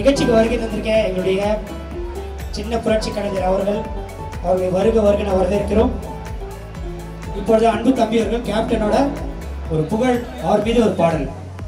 நிகழ்ச்சிக்கு வருகை தந்திருக்க எங்களுடைய சின்ன புரட்சி கலைஞர் அவர்கள் அவர்களை வருக வருக நான் வரவேற்கிறோம் இப்பொழுது அன்பு தம்பி அவர்கள் கேப்டனோட ஒரு புகழ் அவர் மீது ஒரு பாடல்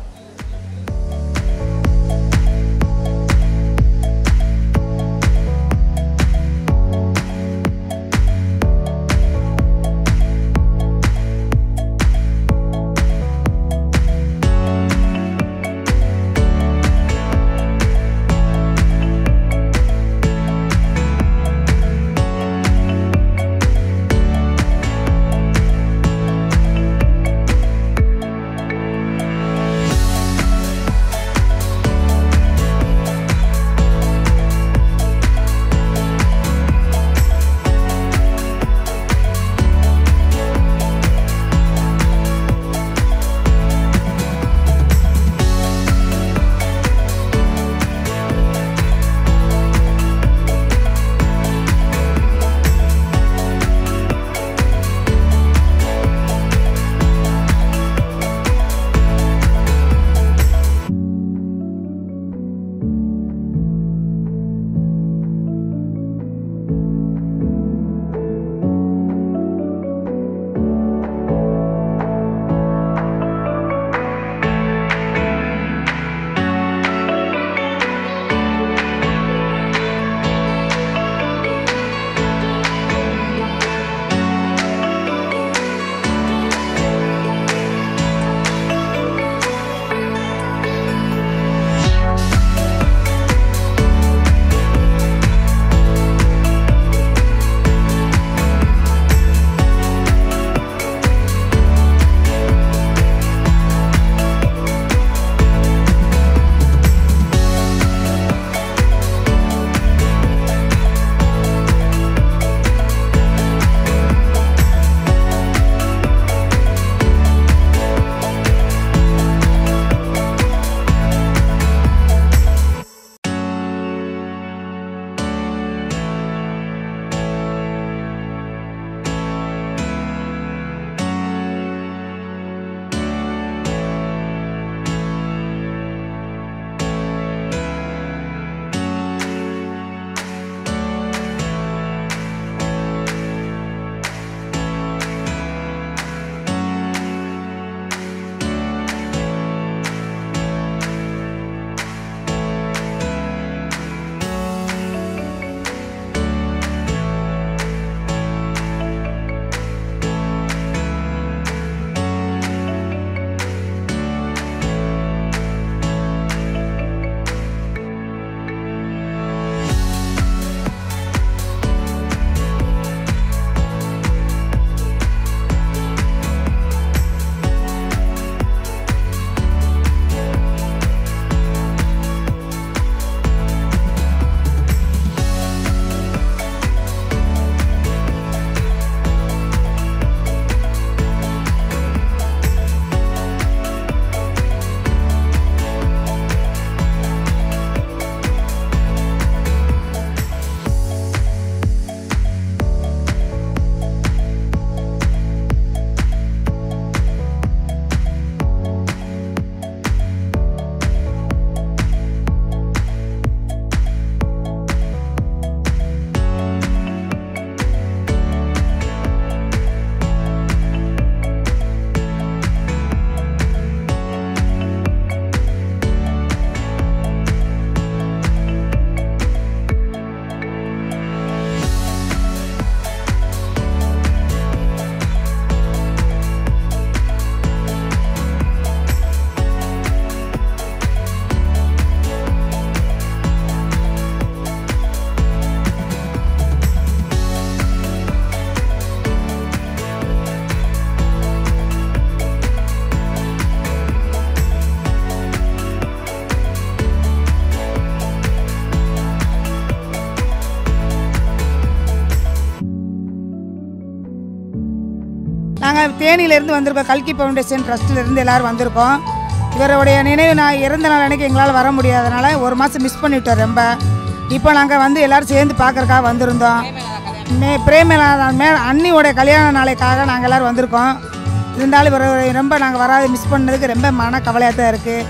நாங்கள் தேனியிலேருந்து வந்திருக்கோம் கல்கி ஃபவுண்டேஷன் ட்ரஸ்ட்டிலேருந்து எல்லோரும் வந்திருக்கோம் இவருடைய நினைவு நான் இறந்த நாள் அன்னைக்கு எங்களால் வர முடியாதனால ஒரு மாதம் மிஸ் பண்ணிவிட்டோம் ரொம்ப இப்போ நாங்கள் வந்து எல்லோரும் சேர்ந்து பார்க்கறக்காக வந்திருந்தோம் மே பிரேமலா மே அண்ணியோடைய கல்யாண நாளைக்காக நாங்கள் எல்லோரும் வந்திருக்கோம் இருந்தாலும் இவர் ரொம்ப நாங்கள் வராது மிஸ் பண்ணதுக்கு ரொம்ப மன கவலையாக தான் இருக்குது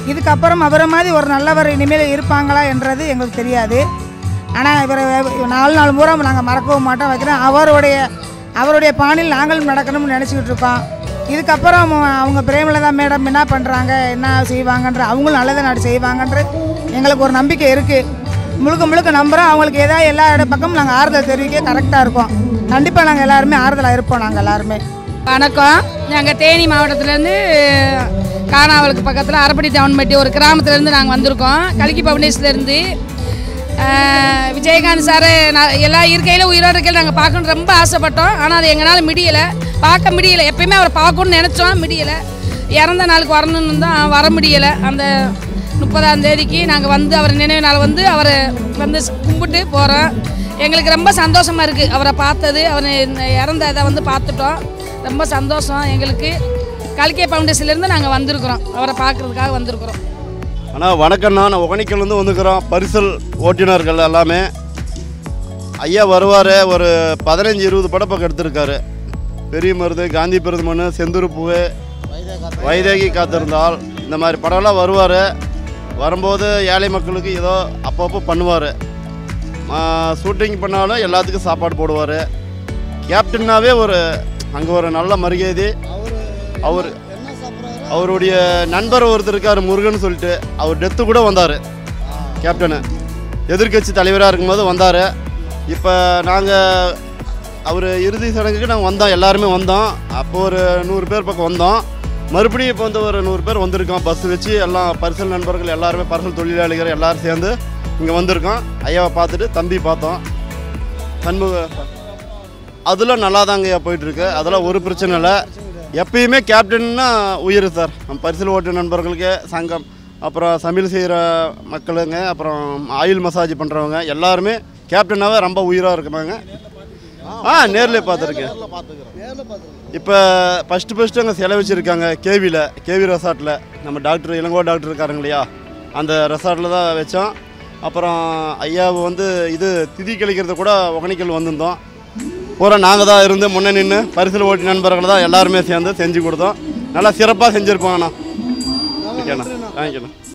இதுக்கப்புறம் அவரை மாதிரி ஒரு நல்லவர் இனிமேல் இருப்பாங்களா என்றது எங்களுக்கு தெரியாது ஆனால் இவரை நாலு நாள் பூரா நாங்கள் மறக்கவும் மாட்டோம் வைக்கிறோம் அவருடைய அவருடைய பாணியில் நாங்களும் நடக்கணும்னு நினச்சிக்கிட்டு இருக்கோம் இதுக்கப்புறம் அவங்க பிரேமலதா மேடம் என்ன பண்ணுறாங்க என்ன செய்வாங்கன்ற அவங்களும் நல்லதை நாடு செய்வாங்கன்ற எங்களுக்கு ஒரு நம்பிக்கை இருக்குது முழுக்க முழுக்க நம்புகிறோம் அவங்களுக்கு ஏதாவது எல்லா இட பக்கமும் நாங்கள் ஆறுதல் தெரிவிக்க கரெக்டாக இருக்கோம் கண்டிப்பாக நாங்கள் எல்லாருமே ஆறுதலாக இருப்போம் நாங்கள் எல்லாருமே வணக்கம் நாங்கள் தேனி மாவட்டத்துலேருந்து காணாவலுக்கு பக்கத்தில் அரப்படி டவுன்பட்டி ஒரு கிராமத்துலேருந்து நாங்கள் வந்திருக்கோம் கல்கி பவுண்டேஷன்லேருந்து விஜயகாந்த் சார் நான் எல்லா இருக்கையில் உயிரோடு இருக்கையில் நாங்கள் பார்க்கணுன்னு ரொம்ப ஆசைப்பட்டோம் ஆனால் அது எங்களால் முடியலை பார்க்க முடியலை எப்பயுமே அவரை பார்க்கணும்னு நினச்சோம் முடியலை இறந்த நாளுக்கு வரணும்னு தான் வர முடியலை அந்த முப்பதாம் தேதிக்கு நாங்கள் வந்து அவர் நினைவு நாள் வந்து அவரை வந்து கும்பிட்டு போகிறோம் எங்களுக்கு ரொம்ப சந்தோஷமாக இருக்குது அவரை பார்த்தது அவர் இறந்த இதை வந்து பார்த்துட்டோம் ரொம்ப சந்தோஷம் எங்களுக்கு கல்கே ஃபவுண்டேஷன்லேருந்து நாங்கள் வந்திருக்கிறோம் அவரை பார்க்குறதுக்காக வந்திருக்கிறோம் ஆனால் வணக்கம்ண்ணா நான் ஒகனிக்கல்லேருந்து வந்துக்கிறோம் பரிசல் ஓட்டுநர்கள் எல்லாமே ஐயா வருவார் ஒரு பதினஞ்சு இருபது படம் பக்கம் எடுத்திருக்காரு பெரிய மருது காந்தி பெருமன் செந்தூர் பூவு வைதேகி காத்திருந்தால் இந்த மாதிரி படம்லாம் வருவார் வரும்போது ஏழை மக்களுக்கு ஏதோ அப்பப்போ பண்ணுவார் ஷூட்டிங் பண்ணாலும் எல்லாத்துக்கும் சாப்பாடு போடுவார் கேப்டன்னாவே ஒரு அங்கே ஒரு நல்ல மரியாதை அவர் அவருடைய நண்பர் ஒருத்தர் இருக்கார் முருகன் சொல்லிட்டு அவர் டெத்து கூட வந்தார் கேப்டனு எதிர்க்கட்சி தலைவராக இருக்கும்போது வந்தார் இப்போ நாங்கள் அவர் இறுதி சடங்குக்கு நாங்கள் வந்தோம் எல்லாருமே வந்தோம் அப்போ ஒரு நூறு பேர் பக்கம் வந்தோம் மறுபடியும் இப்போ வந்து ஒரு நூறு பேர் வந்திருக்கோம் பஸ் வச்சு எல்லாம் பரிசல் நண்பர்கள் எல்லாருமே பரிசல் தொழிலாளிகள் எல்லாரும் சேர்ந்து இங்கே வந்திருக்கோம் ஐயாவை பார்த்துட்டு தம்பி பார்த்தோம் சண்முக அதெல்லாம் நல்லா தாங்க போயிட்டுருக்கு அதெல்லாம் ஒரு பிரச்சனை இல்லை எப்பயுமே கேப்டன்னா உயிர் சார் நம்ம பரிசல் ஓட்டு நண்பர்களுக்கு சங்கம் அப்புறம் சமையல் செய்கிற மக்களுங்க அப்புறம் ஆயில் மசாஜ் பண்ணுறவங்க எல்லாருமே கேப்டனாவே ரொம்ப உயிராக இருக்கிறாங்க ஆ நேரில் பார்த்துருக்கேன் இப்போ ஃபஸ்ட்டு ஃபஸ்ட்டு அங்கே சிலை வச்சுருக்காங்க கேவியில் கேவி ரெசார்ட்டில் நம்ம டாக்டர் இளங்கோ டாக்டர் இருக்காருங்க இல்லையா அந்த ரெசார்ட்டில் தான் வச்சோம் அப்புறம் ஐயாவை வந்து இது திதி கழிக்கிறது கூட ஒகனிக்கல் வந்திருந்தோம் பூரா நாங்கள் தான் இருந்து முன்னே நின்று பரிசல் ஓட்டி நண்பர்கள் தான் எல்லாருமே சேர்ந்து செஞ்சு கொடுத்தோம் நல்லா சிறப்பாக செஞ்சுருப்போங்கண்ணா ஓகேண்ணா தேங்க்யூண்ணா